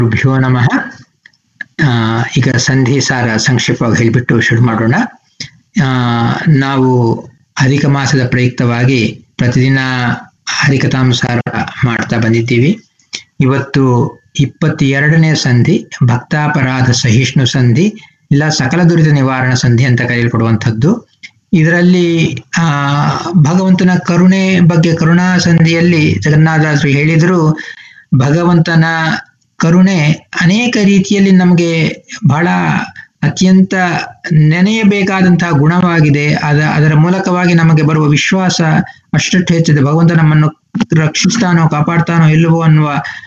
ಗುರುಭ್ಯೋ ನಮಃ ಆ, ಈಗ ಸಂಧಿ ಸಾರ ಸಂಕ್ಷಿಪ್ತವಾಗಿ ಹೇಳಿಬಿಟ್ಟು ಶುರು ಮಾಡೋಣ ಆ, ನಾವು ಅಧಿಕ ಮಾಸದ ಪ್ರಯುಕ್ತವಾಗಿ ಪ್ರತಿದಿನ ಹರಿಕಥಾಂಸಾರ ಮಾಡ್ತಾ ಬಂದಿದ್ದೀವಿ ಇವತ್ತು ಇಪ್ಪತ್ತೆರಡನೇ ಸಂಧಿ ಭಕ್ತಾಪರಾಧ ಸಹಿಷ್ಣು ಸಂಧಿ ಇಲ್ಲ ಸಕಲ ದುರಿತ ನಿವಾರಣ ಸಂಧಿ ಅಂತ ಕರೆಯಲ್ಪಡುವಂಥದ್ದು ಇದರಲ್ಲಿ ಆ ಭಗವಂತನ ಕರುಣೆ ಬಗ್ಗೆ ಕರುಣಾ ಸಂಧಿಯಲ್ಲಿ ಜಗನ್ನಾಥದಾಸರು ಹೇಳಿದ್ರು ಭಗವಂತನ ಕರುಣೆ ಅನೇಕ ರೀತಿಯಲ್ಲಿ ನಮಗೆ ಬಹಳ ಅತ್ಯಂತ ನೆನೆಯಬೇಕಾದಂತಹ ಗುಣವಾಗಿದೆ ಅದ ಅದರ ಮೂಲಕವಾಗಿ ನಮಗೆ ಬರುವ ವಿಶ್ವಾಸ ಅಷ್ಟಷ್ಟು ಹೆಚ್ಚಿದೆ ಭಗವಂತ ನಮ್ಮನ್ನು ರಕ್ಷಿಸ್ತಾನೋ ಕಾಪಾಡ್ತಾನೋ ಇಲ್ಲವೋ ಅನ್ನುವ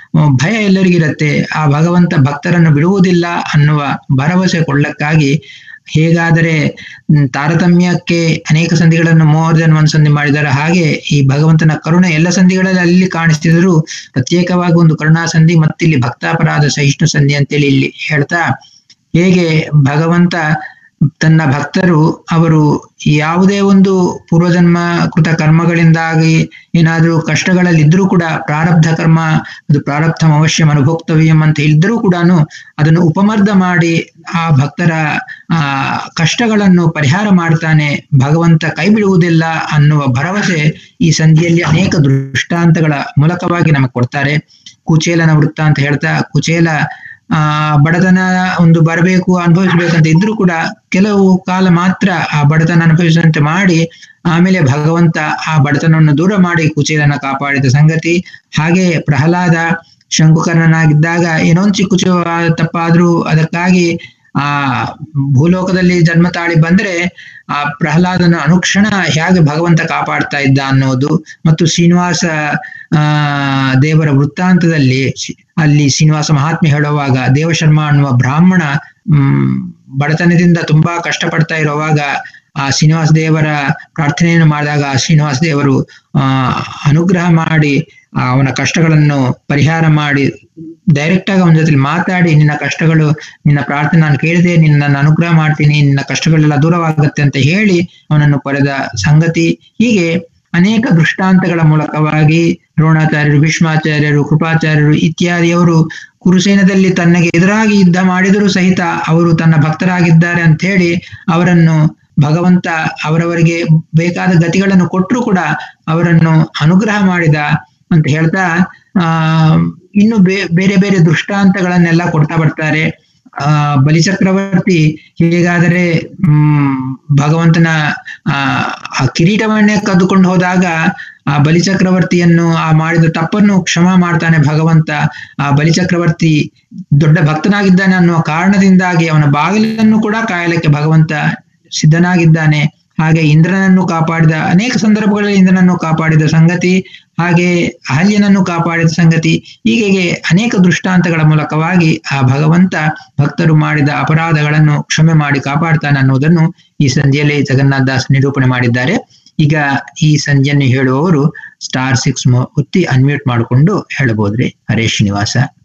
ಭಯ ಎಲ್ಲರಿಗಿರುತ್ತೆ ಆ ಭಗವಂತ ಭಕ್ತರನ್ನು ಬಿಡುವುದಿಲ್ಲ ಅನ್ನುವ ಭರವಸೆ ಕೊಳ್ಳಕ್ಕಾಗಿ ಹೇಗಾದರೆ ಮ್, ತಾರತಮ್ಯಕ್ಕೆ ಅನೇಕ ಸಂಧಿಗಳನ್ನು ಮೋರ್ ದನ್ ಒಂದ್ ಸಂಧಿ ಮಾಡಿದ್ದಾರೆ ಹಾಗೆ ಈ ಭಗವಂತನ ಕರುಣೆ ಎಲ್ಲ ಸಂಧಿಗಳಲ್ಲಿ ಅಲ್ಲಿ ಕಾಣಿಸ್ತಿದ್ರು ಪ್ರತ್ಯೇಕವಾಗಿ ಒಂದು ಕರುಣಾ ಸಂಧಿ ಮತ್ತಿಲ್ಲಿ ಭಕ್ತಾಪರಾಧ ಸಹಿಷ್ಣು ಸಂಧಿ ಅಂತೇಳಿ ಇಲ್ಲಿ ಹೇಳ್ತಾ ಹೇಗೆ ಭಗವಂತ ತನ್ನ ಭಕ್ತರು ಅವರು ಯಾವುದೇ ಒಂದು ಪೂರ್ವಜನ್ಮ ಕೃತ ಕರ್ಮಗಳಿಂದಾಗಿ ಏನಾದ್ರೂ ಕಷ್ಟಗಳಲ್ಲಿದ್ರೂ ಕೂಡ ಪ್ರಾರಬ್ಧ ಕರ್ಮ ಅದು ಪ್ರಾರಬ್ಧ ಅವಶ್ಯಂ ಅನುಭೋಕ್ತವ್ಯಂ ಅಂತ ಇದ್ರೂ ಕೂಡ ಅದನ್ನು ಉಪಮರ್ದ ಮಾಡಿ ಆ ಭಕ್ತರ ಆ ಕಷ್ಟಗಳನ್ನು ಪರಿಹಾರ ಮಾಡ್ತಾನೆ ಭಗವಂತ ಕೈ ಬಿಡುವುದಿಲ್ಲ ಅನ್ನುವ ಭರವಸೆ ಈ ಸಂಧಿಯಲ್ಲಿ ಅನೇಕ ದೃಷ್ಟಾಂತಗಳ ಮೂಲಕವಾಗಿ ನಮಗೆ ಕೊಡ್ತಾರೆ ಕುಚೇಲನ ವೃತ್ತ ಅಂತ ಹೇಳ್ತಾ ಕುಚೇಲ ಆ ಬಡತನ ಒಂದು ಬರಬೇಕು ಅನುಭವಿಸ್ಬೇಕಂತ ಇದ್ರೂ ಕೂಡ ಕೆಲವು ಕಾಲ ಮಾತ್ರ ಆ ಬಡತನ ಅನುಭವಿಸುವಂತೆ ಮಾಡಿ ಆಮೇಲೆ ಭಗವಂತ ಆ ಬಡತನವನ್ನು ದೂರ ಮಾಡಿ ಕುಚೇಲನ ಕಾಪಾಡಿದ ಸಂಗತಿ ಹಾಗೆ ಪ್ರಹ್ಲಾದ ಶಂಕುಕರ್ಣನಾಗಿದ್ದಾಗ ಏನೋ ಒಂದು ಚಿಕ್ಕ ಚಿಕ್ಕ ತಪ್ಪಾದ್ರೂ ಅದಕ್ಕಾಗಿ ಆ ಭೂಲೋಕದಲ್ಲಿ ಜನ್ಮ ತಾಳಿ ಬಂದ್ರೆ ಆ ಪ್ರಹ್ಲಾದನ ಅನುಕ್ಷಣ ಹೇಗೆ ಭಗವಂತ ಕಾಪಾಡ್ತಾ ಇದ್ದ ಅನ್ನೋದು ಮತ್ತು ಶ್ರೀನಿವಾಸ ಆ ದೇವರ ವೃತ್ತಾಂತದಲ್ಲಿ ಶಿ- ಅಲ್ಲಿ ಶ್ರೀನಿವಾಸ ಮಹಾತ್ಮೆ ಹೇಳುವಾಗ ದೇವಶರ್ಮ ಅನ್ನುವ ಬ್ರಾಹ್ಮಣ ಹ್ಮ್ ಬಡತನದಿಂದ ತುಂಬಾ ಕಷ್ಟಪಡ್ತಾ ಇರುವಾಗ ಆ ಶ್ರೀನಿವಾಸ ದೇವರ ಪ್ರಾರ್ಥನೆಯನ್ನು ಮಾಡಿದಾಗ ಆ ಶ್ರೀನಿವಾಸ ದೇವರು ಆ ಅನುಗ್ರಹ ಮಾಡಿ ಆ ಅವನ ಕಷ್ಟಗಳನ್ನು ಪರಿಹಾರ ಮಾಡಿ ಡೈರೆಕ್ಟ್ ಆಗಿ ಅವನ ಜೊತೆ ಮಾತಾಡಿ ನಿನ್ನ ಕಷ್ಟಗಳು ನಿನ್ನ ಪ್ರಾರ್ಥನೆ ನಾನು ಕೇಳಿದೆ ನಿನ್ನ ಅನುಗ್ರಹ ಮಾಡ್ತೀನಿ ನಿನ್ನ ಕಷ್ಟಗಳೆಲ್ಲ ದೂರವಾಗುತ್ತೆ ಅಂತ ಹೇಳಿ ಅವನನ್ನು ಪಡೆದ ಸಂಗತಿ ಹೀಗೆ ಅನೇಕ ದೃಷ್ಟಾಂತಗಳ ಮೂಲಕವಾಗಿ ದ್ರೋಣಾಚಾರ್ಯರು ಭೀಷ್ಮಾಚಾರ್ಯರು ಕೃಪಾಚಾರ್ಯರು ಇತ್ಯಾದಿಯವರು ಕುರುಸೇನದಲ್ಲಿ ತನ್ನಗೆ ಎದುರಾಗಿ ಯುದ್ಧ ಮಾಡಿದರೂ ಸಹಿತ ಅವರು ತನ್ನ ಭಕ್ತರಾಗಿದ್ದಾರೆ ಅಂತ ಹೇಳಿ ಅವರನ್ನು ಭಗವಂತ ಅವರವರಿಗೆ ಬೇಕಾದ ಗತಿಗಳನ್ನು ಕೊಟ್ಟರು ಕೂಡ ಅವರನ್ನು ಅನುಗ್ರಹ ಮಾಡಿದ ಅಂತ ಹೇಳ್ತಾ ಆ ಇನ್ನು ಬೇ- ಬೇರೆ ಬೇರೆ ದೃಷ್ಟಾಂತಗಳನ್ನೆಲ್ಲ ಕೊಡ್ತಾ ಬರ್ತಾರೆ ಆ ಬಲಿಚಕ್ರವರ್ತಿ ಹೇಗಾದರೆ ಹ್ಮ್ ಭಗವಂತನ ಆ ಆ ಕಿರೀಟವನ್ನೇ ಕದ್ದುಕೊಂಡು ಹೋದಾಗ ಆ ಬಲಿಚಕ್ರವರ್ತಿಯನ್ನು ಆ ಮಾಡಿದ ತಪ್ಪನ್ನು ಕ್ಷಮ ಮಾಡ್ತಾನೆ ಭಗವಂತ ಆ ಬಲಿಚಕ್ರವರ್ತಿ ದೊಡ್ಡ ಭಕ್ತನಾಗಿದ್ದಾನೆ ಅನ್ನುವ ಕಾರಣದಿಂದಾಗಿ ಅವನ ಬಾಗಿಲನ್ನು ಕೂಡ ಕಾಯಲಿಕ್ಕೆ ಭಗವಂತ ಸಿದ್ಧನಾಗಿದ್ದಾನೆ ಹಾಗೆ ಇಂದ್ರನನ್ನು ಕಾಪಾಡಿದ ಅನೇಕ ಸಂದರ್ಭಗಳಲ್ಲಿ ಇಂದ್ರನನ್ನು ಕಾಪಾಡಿದ ಸಂಗತಿ ಹಾಗೆ ಅಹಲ್ಯನನ್ನು ಕಾಪಾಡಿದ ಸಂಗತಿ ಹೀಗೆ ಅನೇಕ ದೃಷ್ಟಾಂತಗಳ ಮೂಲಕವಾಗಿ ಆ ಭಗವಂತ ಭಕ್ತರು ಮಾಡಿದ ಅಪರಾಧಗಳನ್ನು ಕ್ಷಮೆ ಮಾಡಿ ಕಾಪಾಡ್ತಾನೆ ಅನ್ನೋದನ್ನು ಈ ಸಂಧಿಯಲ್ಲಿ ಜಗನ್ನಾಥ ದಾಸ್ ನಿರೂಪಣೆ ಮಾಡಿದ್ದಾರೆ ಈಗ ಈ ಸಂಧಿಯನ್ನು ಹೇಳುವವರು ಸ್ಟಾರ್ ಸಿಕ್ಸ್ ಒತ್ತಿ ಅನ್ಮ್ಯೂಟ್ ಮಾಡಿಕೊಂಡು ಹೇಳಬಹುದ್ರಿ ಹರೇ ಶ್ರೀನಿವಾಸ